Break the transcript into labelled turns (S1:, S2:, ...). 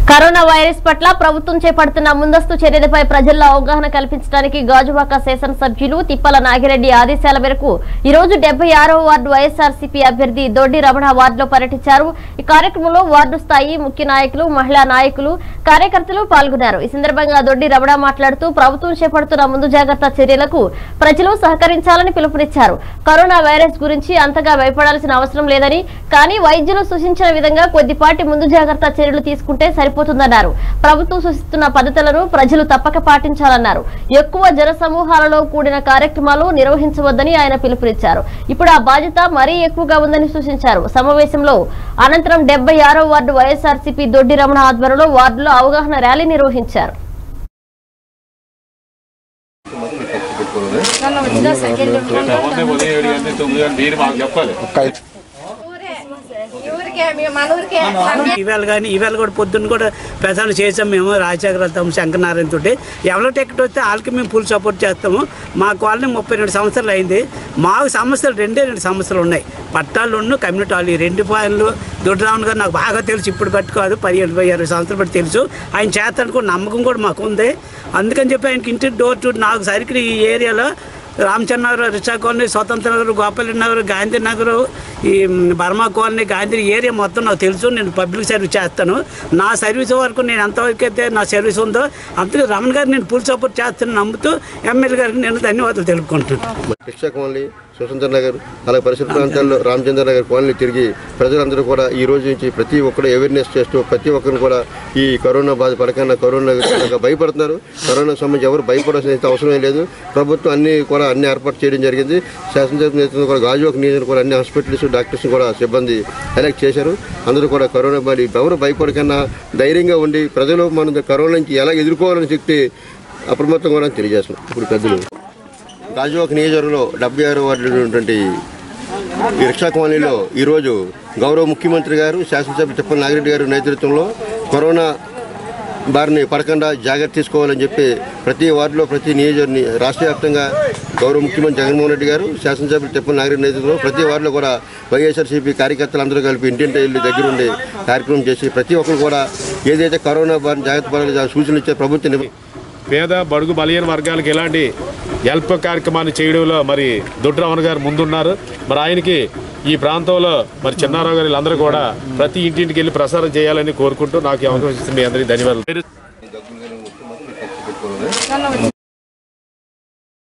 S1: corona virus పట్ల ప్రభుత్వం చేపడుతున్న ముందస్తు చర్యలపై ప్రజల్లో అవగాహన కల్పించడానికి గాజువాక శాసనసభ్యులు తిప్పల నాగిరెడ్డి ఆదేశాల మేరకు ఈ రోజు డెబ్బై ఆరవ వార్డు వైఎస్ఆర్సీపీ అభ్యర్థి దొడ్డి రమణ వార్డులో పర్యటించారు ఈ కార్యక్రమంలో వార్డు స్థాయి ముఖ్య నాయకులు మహిళా నాయకులు కార్యకర్తలు పాల్గొన్నారు ఈ సందర్భంగా దొడ్డి రమణ మాట్లాడుతూ ప్రభుత్వం చేపడుతున్న ముందు జాగ్రత్త చర్యలకు ప్రజలు సహకరించాలని పిలుపునిచ్చారు కరోనా వైరస్ గురించి అంతగా భయపడాల్సిన అవసరం లేదని కానీ వైద్యులు సూచించిన విధంగా కొద్దిపాటి ముందు జాగ్రత్త చర్యలు తీసుకుంటే సరిపోతుందన్నారు ప్రభుత్వం సూచిస్తున్న పద్ధతులను ప్రజలు తప్పక పాటించాలన్నారు ఎక్కువ జన సమూహాలలో కూడిన కార్యక్రమాలు నిర్వహించవద్దని ఆయన పిలుపునిచ్చారు ఇప్పుడు ఆ బాధ్యత మరీ ఎక్కువగా ఉందని సూచించారు సమావేశంలో అనంతరం డెబ్బై ఆరో వార్డు వైఎస్ఆర్సీపీ దొడ్డి రమణ ఆధ్వర్యంలో వార్డులో అవగాహన ర్యాలీ నిర్వహించారు
S2: ఎవరిని ఉదయం ఏడు గంటల తొమ్మిది గంటల మీరు మాకు చెప్పాలి
S3: ఊరికే మీ మన ఊరికే
S4: ఈవేళ కానీ ఈవేళ కూడా పొద్దున్న కూడా ప్రధాన చేసాం మేము రాజశేఖర్ వెళ్తాము శంకరనారాయణ తోటి ఎవరో టికెట్ వస్తే వాళ్ళకి మేము ఫుల్ సపోర్ట్ చేస్తాము మా కాలనీ ముప్పై రెండు సంవత్సరాలు అయింది మాకు సమస్యలు రెండే రెండు సమస్యలు ఉన్నాయి పట్టాలు ఉన్న కమ్యూనిటీ హాల్ ఈ రెండు పాయలు దుడ్రావణ్ గారు నాకు బాగా తెలుసు ఇప్పుడు బట్టి కాదు పదిహేను ఇరవై ఇరవై సంవత్సరాలు బట్టి తెలుసు ఆయన చేస్తాను కూడా నమ్మకం కూడా మాకు ఉంది అందుకని చెప్పి ఆయనకి ఇంటి డోర్ టు నాకు సరికి ఈ ఏరియాలో రామచంద్ర నగర్ రిషా కాలనీ స్వతంత్ర నగర్ గోపాల నగర్ గాంధీ నగర్ ఈ బర్మా కాలనీ గాంధీ ఏరియా మొత్తం నాకు తెలుసు నేను పబ్లిక్ సర్వీస్ చేస్తాను నా సర్వీస్ వరకు నేను ఎంతవరకు అయితే నా సర్వీస్ ఉందో అంతగా రమణ గారు నేను ఫుల్ సపోర్ట్ చేస్తాను నమ్ముతూ ఎమ్మెల్యే గారికి నేను ధన్యవాదాలు తెలుపుకుంటున్నాను
S5: రిక్షా కాలనీ స్వతంత్ర నగర్ అలాగే పరిసర ప్రాంతాల్లో రామచంద్ర నగర్ కాలనీ తిరిగి ప్రజలందరూ కూడా ఈ రోజు నుంచి ప్రతి ఒక్కరు అవేర్నెస్ చేస్తూ ప్రతి ఒక్కరు కూడా ఈ కరోనా బాధ పడకన్నా కరోనా కనుక భయపడుతున్నారు కరోనా సంబంధించి ఎవరు భయపడాల్సిన అయితే అవసరం లేదు ప్రభుత్వం అన్ని కూడా అన్ని ఏర్పాటు చేయడం జరిగింది శాసనసభ నేతలు కూడా గాజువాక నియోజకవర్గం కూడా అన్ని హాస్పిటల్స్ డాక్టర్స్ కూడా సిబ్బంది ఎలక్ట్ చేశారు అందరూ కూడా కరోనా మరి ఎవరు భయపడకన్నా ధైర్యంగా ఉండి ప్రజలు మన కరోనా నుంచి ఎలా ఎదుర్కోవాలని చెప్పి అప్రమత్తం కూడా తెలియజేస్తున్నాం ఇప్పుడు పెద్దలు గాజువాక నియోజకవర్గంలో డెబ్బై ఆరు వార్డులో ఉన్నటువంటి ఈ రిక్షా కాలనీలో ఈరోజు గౌరవ ముఖ్యమంత్రి గారు శాసనసభ తిప్పల నాగిరెడ్డి గారి నేతృత్వంలో కరోనా బారిని పడకుండా జాగ్రత్త తీసుకోవాలని చెప్పి ప్రతి వార్డులో ప్రతి నియోజకవర్గ రాష్ట్ర వ్యాప్తంగా గౌరవ ముఖ్యమంత్రి జగన్మోహన్ రెడ్డి గారు శాసనసభ్యులు తిప్పల నాగిరెడ్డి నేతృత్వంలో ప్రతి వార్డులో కూడా వైఎస్ఆర్సీపీ కార్యకర్తలు అందరూ కలిపి ఇంటింటి ఇల్లు దగ్గర ఉండి కార్యక్రమం చేసి ప్రతి ఒక్కరు కూడా ఏదైతే కరోనా బారిని జాగ్రత్త పడాలి దాని సూచనలు ఇచ్చే ప్రభుత్వం నిబ-
S2: పేద బడుగు బలహీన వర్గాలకు ఎలాంటి హెల్ప్ కార్యక్రమాన్ని చేయడంలో మరి దొడ్డరమణ గారు ముందున్నారు మరి ఆయనకి ఈ ప్రాంతంలో మరి చిన్నారావు గారు వీళ్ళందరూ కూడా ప్రతి ఇంటింటికి వెళ్ళి ప్రసారం చేయాలని కోరుకుంటూ నాకు ఈ అవకాశం ఇచ్చిన మీ అందరికీ ధన్యవాదాలు